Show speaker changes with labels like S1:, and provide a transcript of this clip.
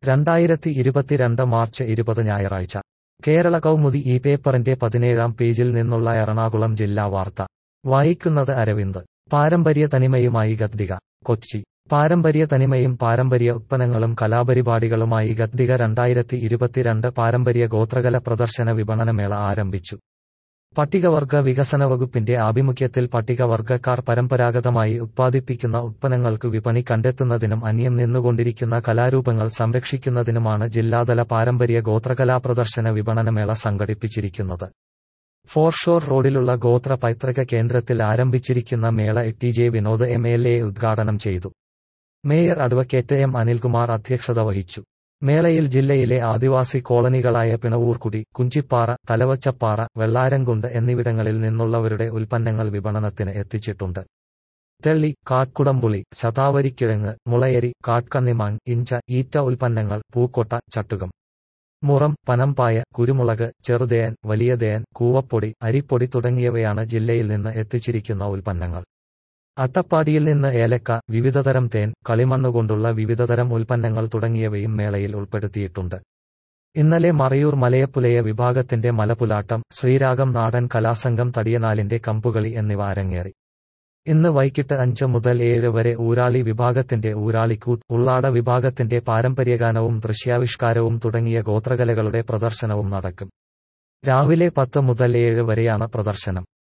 S1: രണ്ടായിരത്തി ഇരുപത്തിരണ്ട് മാർച്ച് ഇരുപത് ഞായറാഴ്ച കേരള കൗമുദി ഈ പേപ്പറിന്റെ പതിനേഴാം പേജിൽ നിന്നുള്ള എറണാകുളം ജില്ലാ വാർത്ത വായിക്കുന്നത് അരവിന്ദ് പാരമ്പര്യ തനിമയുമായി ഗദ്ദിക കൊച്ചി പാരമ്പര്യ തനിമയും പാരമ്പര്യ ഉത്പന്നങ്ങളും കലാപരിപാടികളുമായി ഗദ്ദിക രണ്ടായിരത്തി ഇരുപത്തിരണ്ട് പാരമ്പര്യ ഗോത്രകല പ്രദർശന വിപണനമേള ആരംഭിച്ചു പട്ടികവർഗ വികസന വകുപ്പിന്റെ ആഭിമുഖ്യത്തിൽ പട്ടികവർഗക്കാർ പരമ്പരാഗതമായി ഉത്പാദിപ്പിക്കുന്ന ഉത്പന്നങ്ങൾക്ക് വിപണി കണ്ടെത്തുന്നതിനും അന്യം നിന്നുകൊണ്ടിരിക്കുന്ന കലാരൂപങ്ങൾ സംരക്ഷിക്കുന്നതിനുമാണ് ജില്ലാതല പാരമ്പര്യ ഗോത്രകലാ പ്രദർശന വിപണനമേള സംഘടിപ്പിച്ചിരിക്കുന്നത് ഫോർഷോർ റോഡിലുള്ള ഗോത്ര പൈതൃക കേന്ദ്രത്തിൽ ആരംഭിച്ചിരിക്കുന്ന മേള T J Vinod M L A ഉദ്ഘാടനം ചെയ്തു മേയർ അഡ്വക്കേറ്റ് എം അനിൽകുമാർ അധ്യക്ഷത വഹിച്ചു മേളയിൽ ജില്ലയിലെ ആദിവാസി കോളനികളായ പിണവൂർക്കുടി കുഞ്ചിപ്പാറ തലവച്ചപ്പാറ വെള്ളാരംകുണ്ട് എന്നിവിടങ്ങളിൽ നിന്നുള്ളവരുടെ ഉൽപ്പന്നങ്ങൾ വിപണനത്തിന് എത്തിച്ചിട്ടുണ്ട് തെള്ളി കാട്കുടംപുളി ശതാവരിക്കിഴങ്ങ് മുളയരി കാട്കണ്ണിമാങ് ഇഞ്ച ഈറ്റ ഉൽപ്പന്നങ്ങൾ പൂക്കൊട്ട ചട്ടുകം മുറം പനമ്പായ കുരുമുളക് ചെറുതേൻ വലിയതേൻ കൂവപ്പൊടി അരിപ്പൊടി തുടങ്ങിയവയാണ് ജില്ലയിൽ നിന്ന് എത്തിച്ചിരിക്കുന്ന ഉൽപ്പന്നങ്ങൾ അട്ടപ്പാടിയിൽ നിന്ന് ഏലക്ക വിവിധതരം തേൻ കളിമണ്ണുകൊണ്ടുള്ള വിവിധതരം ഉൽപ്പന്നങ്ങൾ തുടങ്ങിയവയും മേളയിൽ ഉൾപ്പെടുത്തിയിട്ടുണ്ട് ഇന്നലെ മറയൂർ മലയപ്പുലയ വിഭാഗത്തിന്റെ മലപുലാട്ടം ശ്രീരാഗം നാടൻ കലാസംഘം തടിയനാലിന്റെ കമ്പുകളി എന്നിവ അരങ്ങേറി ഇന്ന് വൈകിട്ട് അഞ്ച് മുതൽ ഏഴ് വരെ ഊരാളി വിഭാഗത്തിന്റെ ഊരാളിക്കൂത്ത് ഉള്ളാട വിഭാഗത്തിന്റെ പാരമ്പര്യഗാനവും ദൃശ്യാവിഷ്കാരവും തുടങ്ങിയ ഗോത്രകലകളുടെ പ്രദർശനവും നടക്കും രാവിലെ പത്ത് മുതൽ ഏഴ് വരെയാണ് പ്രദർശനം